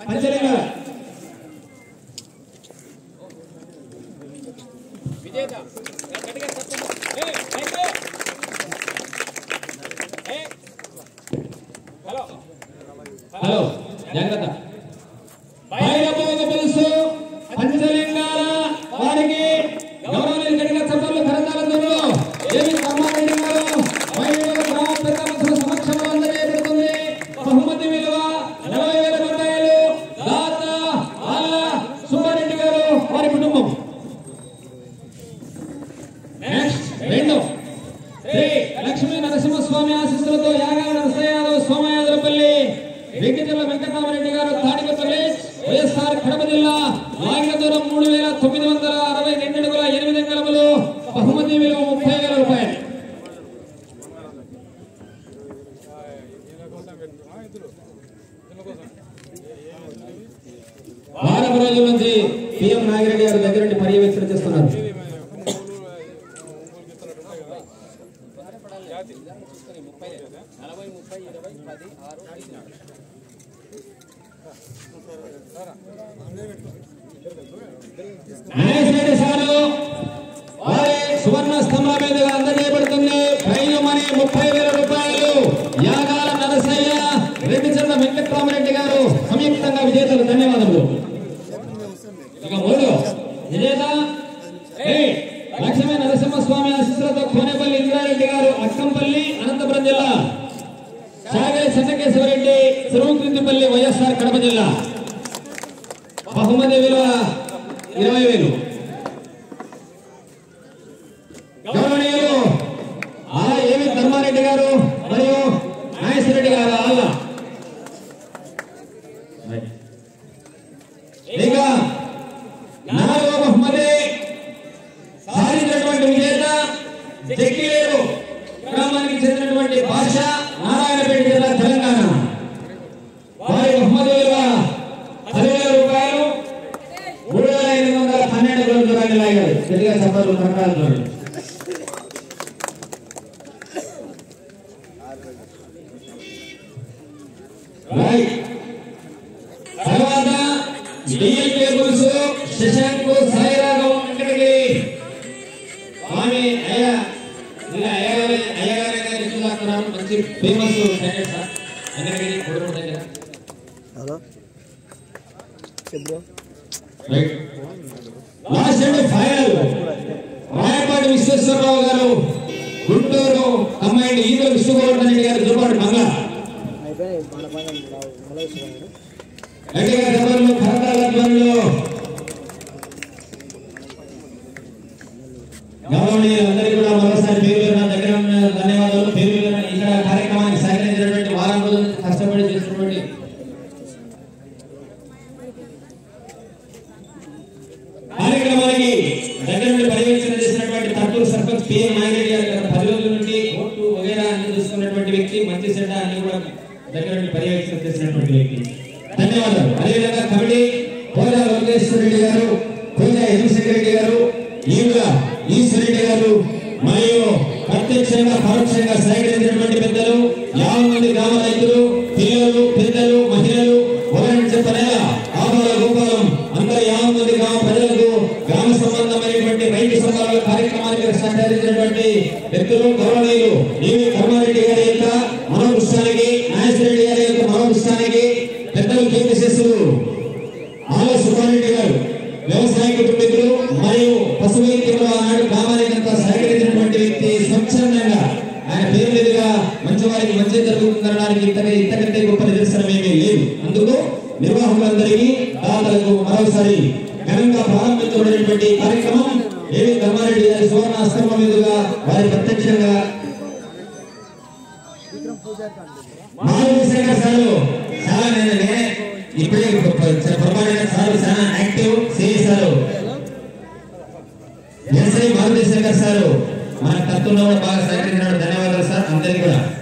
పంచలింగాల విజేత గట్టిగా చెప్పండి ఏ థాంక్యూ ఏ హలో హలో జాగ్రత్త భైరవకు తెలుసు పంచలింగాల వారికి గౌరవనీయులు గట్టిగా చెప్పలు కరతాలతో ఏమి కమ్మారెడ్డి గారు భైరవ గ్రామ పెద్ద మనుషుల సమక్షంలో అందజేయబడుతుంది బహుమతి విలువ నలభై వేల రూపాయలు దాత ఆల సుబ్బారెడ్డి గారు వారి కుటుంబం నెక్స్ట్ రెండు శ్రీ లక్ష్మీ నరసింహస్వామి ఆశీస్సులతో యాగాల నరసయ్య యాదవ్ సోమయాదవపల్లి వెంకటల వెంకటరామరెడ్డి గారు తాడిపల్లి వైఎస్ఆర్ కడప జిల్లా లాగిన దూరం మూడు వేల తొమ్మిది వందల అరవై రెండు అడుగుల ఎనిమిది అంగళములు బహుమతి విలువ ముప్పై వేల రూపాయలు వారం రోజుల నుంచి పిఎం నాగిరెడ్డి గారి దగ్గర నుండి పర్యవేక్షణ చేస్తున్నారు నలభై ముప్పై ఇరవై పది ఆరు ఐదు నాలుగు నాగేశ్వరరెడ్డి సారు వారి సువర్ణ స్తంభం మీదుగా అందజేయబడుతుంది ప్రైజ్ మనీ ముప్పై వేల రూపాయలు యాగాల నరసయ్య రెడ్డి చంద్ర వెంకట్రామరెడ్డి గారు సంయుక్తంగా విజేతలు ధన్యవాదములు ఇక మూడు విజేత ఏ, లక్ష్మీ నరసింహస్వామి ఆశీస్సులతో కోనేపల్లి ఇంద్రారెడ్డి గారు అక్కంపల్లి అనంతపురం జిల్లా సాగరి చెన్నకేశ్వరరెడ్డి తిరుమకృతిపల్లి వైఎస్ఆర్ కడప జిల్లా బహుమతి విలువ ఇరవై వేలు గౌరవనీయులు ఆ ఏవి ధర్మారెడ్డి గారు మరియు నాగేశ్వరరెడ్డి గారు ఆళ్ళ ఇక నాలుగవ బహుమతి సాధించినటువంటి విజేత చెక్కిలేరు గ్రామానికి చెందినటువంటి భాష నారాయణపేట జిల్లా తెలంగాణ వారి బహుమతి విలువ పదివేల రూపాయలు మూడు వేల ఎనిమిది వందల పన్నెండు రోజులు దూరాన్ని లాగారు గట్టిగా సభలు ప్రకారం చూడండి రైట్ తర్వాత డిఎల్ టేబుల్స్ శశాంక్ సాయిరాగం వెంకటగిరి స్వామి అయ్యా ఇలా అయ్యగారి అయ్యగారి గారి చూస్తున్నారు మంచి ఫేమస్ క్యాండిడేట్ సార్ వెంకటగిరి కొడుకు దగ్గర హలో చెప్పు right last and final Rayapati Visweswararao garu Guntur combined Eedula Vishnugovardhan Reddy garu Durpati మంగళ అయిపోయినాయి మన పని మలేశ్వరం గట్టిగా దెబ్బలు కరతాల ధ్వనులు గౌరవనీయులందరికీ కూడా మరోసారి పేరు పేరున దగ్గర ఉన్న ధన్యవాదాలు పేరు పేరున ఇక్కడ కార్యక్రమానికి సహకరించినటువంటి వారం రోజుల నుంచి కష్టపడి చేసినటువంటి కార్యక్రమానికి దగ్గర నుండి పర్యవేక్షణ చేసినటువంటి తట్టూరు సర్పంచ్ పిఎం నాగిరెడ్డి గారు గత పది రోజుల నుండి కోర్టు వగైరా అన్ని చూసుకున్నటువంటి వ్యక్తి మంచి చెడ్డ అన్ని కూడా దగ్గర నుండి పర్యవేక్షణ చేసినటువంటి వ్యక్తి ధన్యవాదాలు అదేవిధంగా కమిటీ కోజా లోకేశ్వర రెడ్డి గారు కోజా యదుశేఖర్ రెడ్డి గారు ఈవుల ఈశ్వరెడ్డి గారు మరియు ప్రత్యక్షంగా పరోక్షంగా సహకరించినటువంటి పెద్దలు యాభై మంది గ్రామ రైతులు పిల్లలు పెద్దలు మహిళలు ఒకరిని చెప్పలేదా ఆపాల గోపాలం అందరు యాభై మంది గ్రామ ప్రజలకు గ్రామ సంబంధమైనటువంటి రైతు సంఘాల కార్యక్రమానికి సహకరించినటువంటి వ్యక్తులు గౌరవనీయులు ఈవి కర్మారెడ్డి గారి యొక్క మనోపుష్టానికి నాగేశ్వరరెడ్డి గారి యొక్క మనోపుష్టానికి పెద్దలు కీర్తి శిస్సులు ఆల సుబ్బారెడ్డి గారు వ్యవసాయ కుటుంబీకులు మరియు పశువైద్యంలో ఆనాడు గ్రామానికి అంతా సహకరించినటువంటి వ్యక్తి స్వచ్ఛందంగా ఆయన పేరు మీదుగా మంచి వారికి మంచి జరుగుతుందనడానికి ఇంతగా ఇంతకంటే గొప్ప నిదర్శనం ఏమీ లేదు అందుకు నిర్వాహకులందరికీ దాతలకు మరోసారి ఘనంగా ప్రారంభించబడినటువంటి ఈ కార్యక్రమం ఏవి ధర్మారెడ్డి గారి సువర్ణ అస్తమం మీదుగా వారి ప్రత్యక్షంగా మాధవ శేఖర్ సార్ చాలా నేను నేనే ఇప్పుడే పొరపాటున సార్ చాలా యాక్టివ్ చేశారు ఎస్ఐ మారుతి శేఖర్ సార్ మన కత్తుల్లో కూడా బాగా సహకరించినాడు ధన్యవాదాలు సార్ అందరికీ కూడా